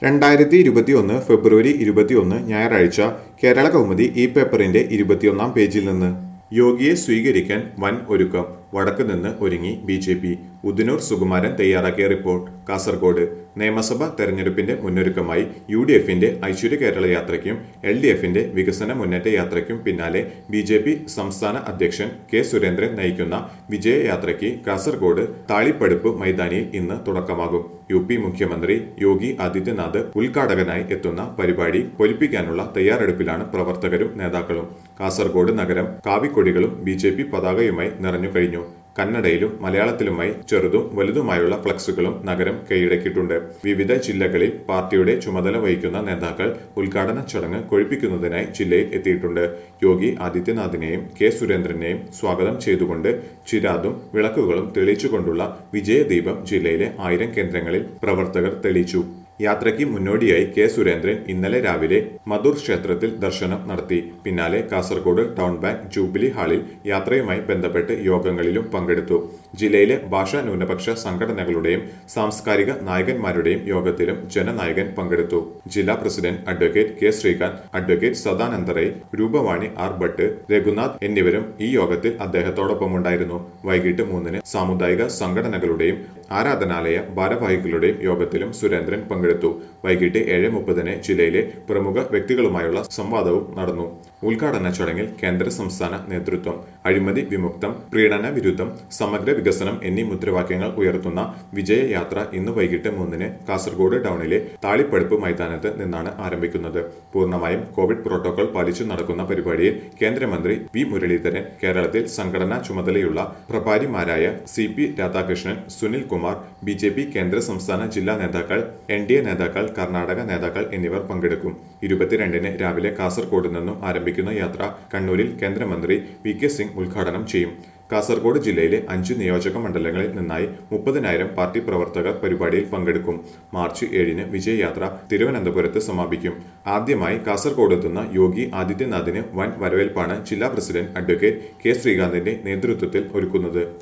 രണ്ടായിരത്തി ഇരുപത്തിയൊന്ന് ഫെബ്രുവരി ഇരുപത്തിയൊന്ന് ഞായറാഴ്ച കേരള കൗമുദി ഈ പേപ്പറിന്റെ ഇരുപത്തിയൊന്നാം പേജിൽ നിന്ന് യോഗിയെ സ്വീകരിക്കാൻ വൻ ഒരുക്കം വടക്ക് നിന്ന് ഒരുങ്ങി B J P Udinur Sukumaran തയ്യാറാക്കിയ റിപ്പോർട്ട് കാസർഗോഡ് നിയമസഭാ തെരഞ്ഞെടുപ്പിന്റെ മുന്നൊരുക്കമായി യു ഡി എഫിന്റെ ഐശ്വര്യ കേരള യാത്രയ്ക്കും എൽ ഡി എഫിന്റെ വികസന മുന്നേറ്റ യാത്രയ്ക്കും പിന്നാലെ ബി ജെ പി സംസ്ഥാന അധ്യക്ഷൻ കെ സുരേന്ദ്രൻ നയിക്കുന്ന വിജയയാത്രയ്ക്ക് കാസർഗോഡ് താളിപ്പടുപ്പ് മൈതാനിയിൽ ഇന്ന് തുടക്കമാകും യു പി മുഖ്യമന്ത്രി യോഗി ആദിത്യനാഥ് ഉദ്ഘാടകനായി എത്തുന്ന പരിപാടി പൊലിപ്പിക്കാനുള്ള തയ്യാറെടുപ്പിലാണ് പ്രവർത്തകരും നേതാക്കളും കാസർഗോഡ് നഗരം കാവിക്കൊടികളും ബി ജെ പി പതാകയുമായി നിറഞ്ഞു കഴിഞ്ഞു കന്നഡയിലും മലയാളത്തിലുമായി ചെറുതും വലുതുമായുള്ള ഫ്ലക്സുകളും നഗരം കൈയടക്കിയിട്ടുണ്ട് വിവിധ ജില്ലകളിൽ പാർട്ടിയുടെ ചുമതല വഹിക്കുന്ന നേതാക്കൾ ഉദ്ഘാടന ചടങ്ങ് കൊഴിപ്പിക്കുന്നതിനായി ജില്ലയിൽ എത്തിയിട്ടുണ്ട് യോഗി ആദിത്യനാഥിനെയും കെ സുരേന്ദ്രനെയും സ്വാഗതം ചെയ്തുകൊണ്ട് ചിരാതും വിളക്കുകളും തെളിയിച്ചുകൊണ്ടുള്ള വിജയദീപം ജില്ലയിലെ ആയിരം കേന്ദ്രങ്ങളിൽ പ്രവർത്തകർ തെളിയിച്ചു യാത്രയ്ക്ക് മുന്നോടിയായി കെ സുരേന്ദ്രൻ ഇന്നലെ രാവിലെ മധുർ ക്ഷേത്രത്തിൽ ദർശനം നടത്തി പിന്നാലെ കാസർഗോഡ് ടൗൺ ബാങ്ക് ജൂബിലി ഹാളിൽ യാത്രയുമായി ബന്ധപ്പെട്ട് യോഗങ്ങളിലും പങ്കെടുത്തു ജില്ലയിലെ ഭാഷാ ന്യൂനപക്ഷ സംഘടനകളുടെയും സാംസ്കാരിക നായകന്മാരുടെയും യോഗത്തിലും ജനനായകൻ പങ്കെടുത്തു ജില്ലാ president advocate K Srikanth advocate Sadananda Rai Roopavani R Bhat Raghunath എന്നിവരും ഈ യോഗത്തിൽ അദ്ദേഹത്തോടൊപ്പമുണ്ടായിരുന്നു വൈകിട്ട് മൂന്നിന് സാമുദായിക സംഘടനകളുടെയും ആരാധനാലയ ഭാരവാഹികളുടെയും യോഗത്തിലും സുരേന്ദ്രൻ പങ്കെടുത്തു വൈകിട്ട് ഏഴ് മുപ്പതിന് ജില്ലയിലെ പ്രമുഖ വ്യക്തികളുമായുള്ള സംവാദവും നടന്നു ഉദ്ഘാടന ചടങ്ങിൽ കേന്ദ്ര സംസ്ഥാന നേതൃത്വം അഴിമതി വിമുക്തം പ്രീണന വിരുദ്ധം സമഗ്ര വികസനം എന്നീ മുദ്രാവാക്യങ്ങൾ ഉയർത്തുന്ന വിജയയാത്ര ഇന്ന് വൈകിട്ട് മൂന്നിന് കാസർഗോഡ് ടൗണിലെ താളിപ്പടുപ്പ് മൈതാനത്ത് നിന്നാണ് ആരംഭിക്കുന്നത് പൂർണ്ണമായും കോവിഡ് പ്രോട്ടോകോൾ പാലിച്ചു നടക്കുന്ന പരിപാടിയിൽ കേന്ദ്രമന്ത്രി വി മുരളീധരൻ കേരളത്തിൽ സംഘടനാ ചുമതലയുള്ള പ്രഭാരിമാരായ C P Radhakrishnan Sunil Kumar B J P കേന്ദ്ര സംസ്ഥാന ജില്ലാ നേതാക്കൾ എൻ ഡി എ നേതാക്കൾ കർണാടക നേതാക്കൾ എന്നിവർ പങ്കെടുക്കും ഇരുപത്തിരണ്ടിന് രാവിലെ കാസർഗോഡ് നിന്നും ആരംഭിക്കുന്ന യാത്ര കണ്ണൂരിൽ കേന്ദ്രമന്ത്രി വി കെ സിംഗ് ഉദ്ഘാടനം ചെയ്യും കാസർഗോഡ് ജില്ലയിലെ അഞ്ച് നിയോജക മണ്ഡലങ്ങളിൽ നിന്നായി മുപ്പതിനായിരം പാർട്ടി പ്രവർത്തകർ പരിപാടിയിൽ പങ്കെടുക്കും മാർച്ച് ഏഴിന് വിജയയാത്ര തിരുവനന്തപുരത്ത് സമാപിക്കും ആദ്യമായി കാസർഗോഡ് എത്തുന്ന യോഗി ആദിത്യനാഥിന് വൻ വരവേൽപ്പാണ് ജില്ലാ പ്രസിഡന്റ് അഡ്വക്കേറ്റ് കെ ശ്രീകാന്തിന്റെ നേതൃത്വത്തിൽ ഒരുക്കുന്നത്